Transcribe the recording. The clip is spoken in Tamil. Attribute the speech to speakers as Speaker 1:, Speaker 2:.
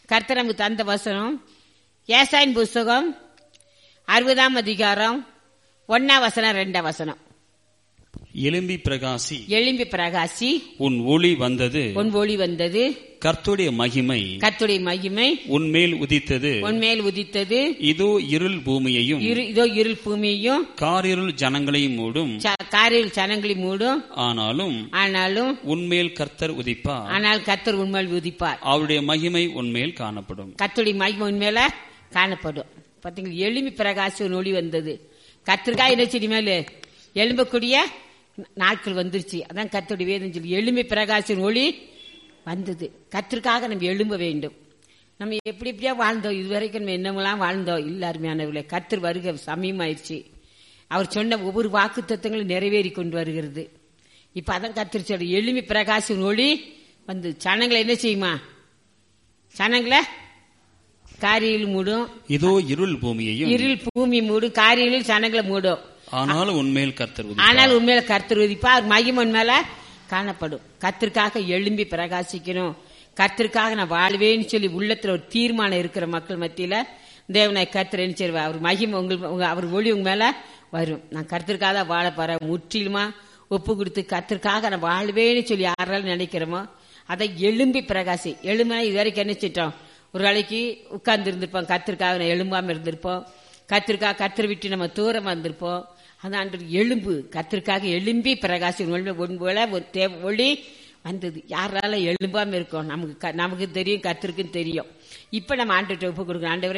Speaker 1: கர்த்தர் நமக்கு தந்த வசனம் ஏசாயின் புஸ்தகம் அறுபதாம் அதிகாரம் ஒன்னா வசனம் ரெண்டாம் வசனம்
Speaker 2: எலும்பி பிரகாசி
Speaker 1: எழும்பி பிரகாசி
Speaker 2: உன் ஒளி வந்தது
Speaker 1: உன் ஒளி வந்தது
Speaker 2: கர்த்துடைய மகிமை
Speaker 1: கர்த்துடைய மகிமை
Speaker 2: உன்மேல் உதித்தது
Speaker 1: உன்மேல் உதித்தது
Speaker 2: இதோ இருள் பூமியையும்
Speaker 1: இரு இதோ இருள் பூமியையும்
Speaker 2: காரிருள் ஜனங்களையும் மூடும்
Speaker 1: ச- காரில் சனங்களை மூடும்
Speaker 2: ஆனாலும்
Speaker 1: ஆனாலும்
Speaker 2: உன்மேல் கர்த்தர் உதிப்பார்
Speaker 1: ஆனால் கர்த்தர் உண்மையில் உதிப்பார்
Speaker 2: அவருடைய மகிமை உன்மேல் காணப்படும்
Speaker 1: கர்த்தருடைய மகிமை உண்மையில காணப்படும் பாத்தீங்களா எலும்பி பிரகாசி ஒரு ஒளி வந்தது கத்திரிக்காய் என்ன செடி மேல எலும்பக்கூடிய நாட்கள் வந்துருச்சு அதான் கர்த்தருடைய வேதம் சொல்லி எலும்பி பிரகாசின் ஒளி வந்தது கத்திற்காக நம்ம எழும்ப வேண்டும் நம்ம எப்படி எப்படியா வாழ்ந்தோம் இதுவரைக்கும் நம்ம என்னவெல்லாம் வாழ்ந்தோம் இல்ல அருமையானவர்களே கர்த்தர் வருக சமயமாயிருச்சு அவர் சொன்ன ஒவ்வொரு வாக்கு தத்துவங்களும் நிறைவேறி கொண்டு வருகிறது இப்ப அதான் கர்த்தர் சொல்ற எலும்பி பிரகாசின் ஒளி வந்து சனங்களை என்ன செய்யுமா சனங்களை காரியில் மூடும்
Speaker 2: இதோ இருள் பூமியையும்
Speaker 1: இருள் பூமி மூடும் காரியில் சனங்களை மூடும்
Speaker 2: ஆனாலும் உன்மேல் கர்த்தர் உதிப்பார்
Speaker 1: ஆனால் உண்மையில கர்த்தர் உதிப்பா அவர் மகிமன் மேல காணப்படும் கர்த்தருக்காக எழும்பி பிரகாசிக்கணும் கர்த்தருக்காக நான் வாழ்வேன்னு சொல்லி உள்ளத்துல ஒரு தீர்மானம் இருக்கிற மக்கள் மத்தியில தேவனை கர்த்தர் என்ன செய்வா அவர் மகிமை உங்களுக்கு உங்க- அவர் ஒளி உங்க மேல வரும் நான் கர்த்தருக்காக தான் வாழ போறேன் முற்றிலுமா ஒப்பு கொடுத்து கர்த்தருக்காக நான் வாழ்வேன்னு சொல்லி யாராலும் நினைக்கிறோமோ அதை எழும்பி பிரகாசி எழும்பினா இது வரைக்கும் என்ன செஞ்சோம் ஒரு வேளைக்கு உட்கார்ந்து இருந்திருப்போம் கர்த்தருக்காக நான் எழும்பாம இருந்திருப்போம் கத்திற்காக கத்தர் விட்டு நம்ம தூரம் வந்திருப்போம் அந்த ஆண்டு எலும்பு கத்திற்காக எழும்பி பிரகாசி ஒன்போல ஒரு தே- ஒளி வந்தது யாரால எழும்பாம இருக்கோம் நமக்கு க- நமக்கு தெரியும் கத்திருக்குன்னு தெரியும் இப்ப நம்ம ஆண்டு ஒப்பு கொடுக்கணும் ஆண்டவரே